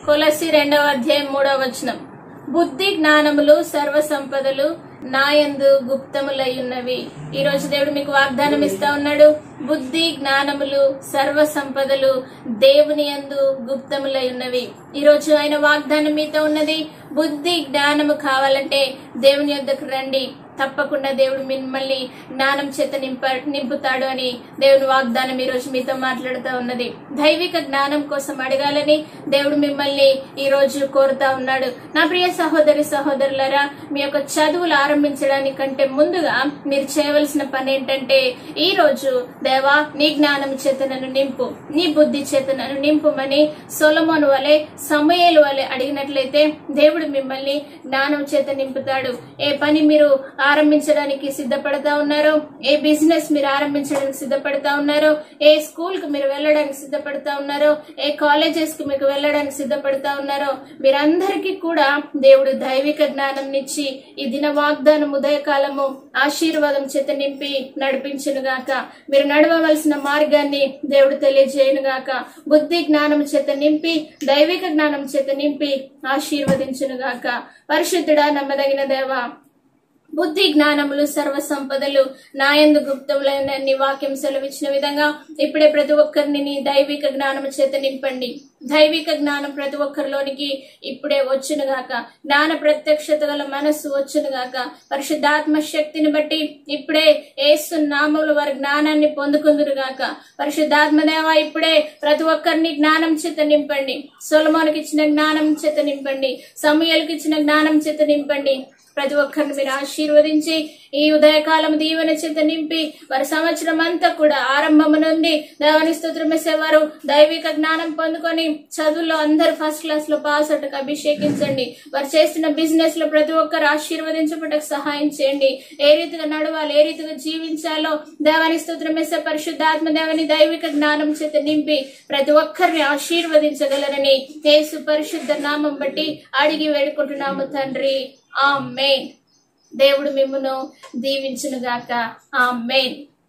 కొలసి రెండవ అధ్యాయం మూడవ వచనం బుద్ధి జ్ఞానములు సర్వ సంపదలు నాయందు గుప్తములై ఉన్నవి ఈ రోజు దేవుడు మీకు వాగ్దానం ఇస్తా ఉన్నాడు బుద్ధి జ్ఞానములు సర్వ సంపదలు దేవుని యందు గుప్తములై ఉన్నవి ఈ రోజు ఆయన వాగ్దానం మీతో ఉన్నది బుద్ధి జ్ఞానము కావాలంటే దేవుని యొద్దకు రండి తప్పకుండా దేవుడు మిమ్మల్ని జ్ఞానం చేత నింప నింపుతాడు అని దేవుని వాగ్దానం ఈ రోజు మీతో మాట్లాడుతూ ఉన్నది దైవిక జ్ఞానం కోసం అడగాలని దేవుడు మిమ్మల్ని ఈ రోజు కోరుతా ఉన్నాడు నా ప్రియ సహోదరి సహోదరులారా మీ యొక్క చదువులు ఆరంభించడానికంటే ముందుగా మీరు చేయవలసిన పని ఏంటంటే ఈ రోజు దేవా నీ జ్ఞానం చేత నన్ను నింపు నీ బుద్ధి చేత నన్ను నింపుమని సొలమోను వలె సమయలు వలె అడిగినట్లయితే దేవుడు మిమ్మల్ని జ్ఞానం చేత నింపుతాడు ఏ పని మీరు ఆరంభించడానికి సిద్ధపడతా ఉన్నారో ఏ బిజినెస్ మీరు ఆరంభించడానికి సిద్ధపడతా ఉన్నారో ఏ స్కూల్ కు మీరు వెళ్ళడానికి సిద్ధపడతా ఉన్నారో ఏ కాలేజెస్ కు మీకు వెళ్ళడానికి సిద్ధపడతా ఉన్నారో మీరందరికీ కూడా దేవుడు దైవిక జ్ఞానం నిచ్చి ఈ దిన వాగ్దానం ఉదయకాలము ఆశీర్వాదం చేత నింపి నడిపించును గాక మీరు నడవవలసిన మార్గాన్ని దేవుడు తెలియజేయను గాక బుద్ధి జ్ఞానం చేత నింపి దైవిక జ్ఞానం చేత నింపి ఆశీర్వదించును గాక పరిశుద్ధుడా నమ్మదగిన దేవా బుద్ధి జ్ఞానములు సర్వ సంపదలు నాయందు గుప్తములైన నీ వాక్యం సెలవిచ్చిన విధంగా ఇప్పుడే ప్రతి ఒక్కరిని నీ దైవిక జ్ఞానము చేత నింపండి దైవిక జ్ఞానం ప్రతి ఒక్కరిలోనికి ఇప్పుడే వచ్చునుగాక జ్ఞాన ప్రత్యక్షత గల మనస్సు వచ్చునుగాక పరిశుద్ధాత్మ శక్తిని బట్టి ఇప్పుడే ఏసు నామములు వారి జ్ఞానాన్ని పొందుకుందురుగాక పరిశుద్ధాత్మ దేవ ఇప్పుడే ప్రతి ఒక్కరిని జ్ఞానం చేత నింపండి సొలమోనికి ఇచ్చిన జ్ఞానం చేత నింపండి సమయాలకు ఇచ్చిన జ్ఞానం చేత నింపండి ప్రతి ఒక్కరిని మీరు ఆశీర్వదించి ఈ ఉదయకాలం దీవెన చేత నింపి వారి సంవత్సరం అంతా కూడా ఆరంభము నుండి దేవని స్తోత్రం వారు దైవిక జ్ఞానం పొందుకొని చదువుల్లో అందరు ఫస్ట్ క్లాస్ లో పాస్ అవుటకు అభిషేకించండి వారు చేస్తున్న బిజినెస్ లో ప్రతి ఒక్కరు ఆశీర్వదించబడకు సహాయం చేయండి ఏ రీతిగా నడవాలి ఏ రీతిగా జీవించాలో దేవాని స్తోత్రం వేసే పరిశుద్ధాత్మ దేవని దైవిక జ్ఞానం చేత నింపి ప్రతి ఒక్కరిని ఆశీర్వదించగలరని యేసు పరిశుద్ధ నామం బట్టి అడిగి వేడుకుంటున్నాము తండ్రి ఆ దేవుడు మిమ్మును దీవించునుగాక ఆ